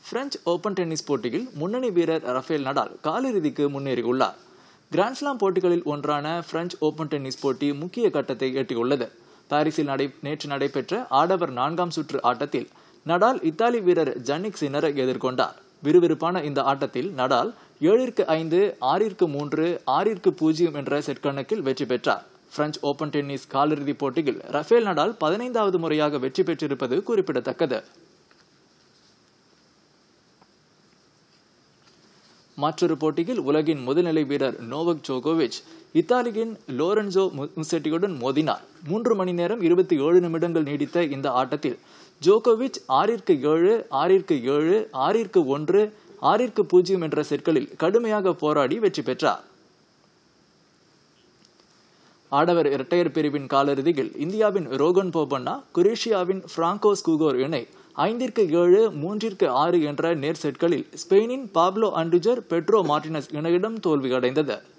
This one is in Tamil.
பிரெஞ்சு ஓபன் டென்னிஸ் போட்டியில் முன்னணி வீரர் ரஃபேல் நடால் காலிறுதிக்கு முன்னேறியுள்ளார் கிராண்ட்ஸ்லாம் போட்டிகளில் ஒன்றான பிரெஞ்சு ஓபன் டென்னிஸ் போட்டி முக்கிய கட்டத்தை எட்டியுள்ளது பாரிஸில் நடை நேற்று நடைபெற்ற ஆடவர் நான்காம் சுற்று ஆட்டத்தில் நடால் இத்தாலி வீரர் ஜன்னிக் சின்னரை எதிர்கொண்டார் விறுவிறுப்பான இந்த ஆட்டத்தில் நடால் ஏழிற்கு ஐந்து ஆறிற்கு மூன்று ஆறிற்கு பூஜ்ஜியம் என்ற செட் கணக்கில் வெற்றி பெற்றார் பிரெஞ்சு ஓபன் டென்னிஸ் காலிறுதிப் போட்டியில் ரஃபேல் நடால் பதினைந்தாவது முறையாக வெற்றி பெற்றிருப்பது குறிப்பிடத்தக்கது மற்றொரு போட்டியில் உலகின் முதுநிலை வீரர் நோவக் ஜோகோவிச் இத்தாலியின் லோரன்சோ முசெட்டியுடன் மோதினார் மூன்று மணி நேரம் இருபத்தி ஏழு நிமிடங்கள் நீடித்த இந்த ஆட்டத்தில் ஜோகோவிச் ஆறிற்கு ஏழு ஆறிற்கு ஏழு ஆறிற்கு ஒன்று ஆறிற்கு பூஜ்ஜியம் என்ற செட்களில் கடுமையாக போராடி வெற்றி பெற்றார் ஆடவர் இரட்டையர் பிரிவின் காலிறுதியில் இந்தியாவின் ரோகன் போபண்ணா குரேஷியாவின் பிராங்கோஸ் குகோர் இணை ஐந்திற்கு ஏழு மூன்றிற்கு ஆறு என்ற நேர் செட்களில் ஸ்பெயினின் பாப்லோ அண்டுஜர் பெட்ரோ மார்டினஸ் இணையிடம் தோல்வியடைந்தது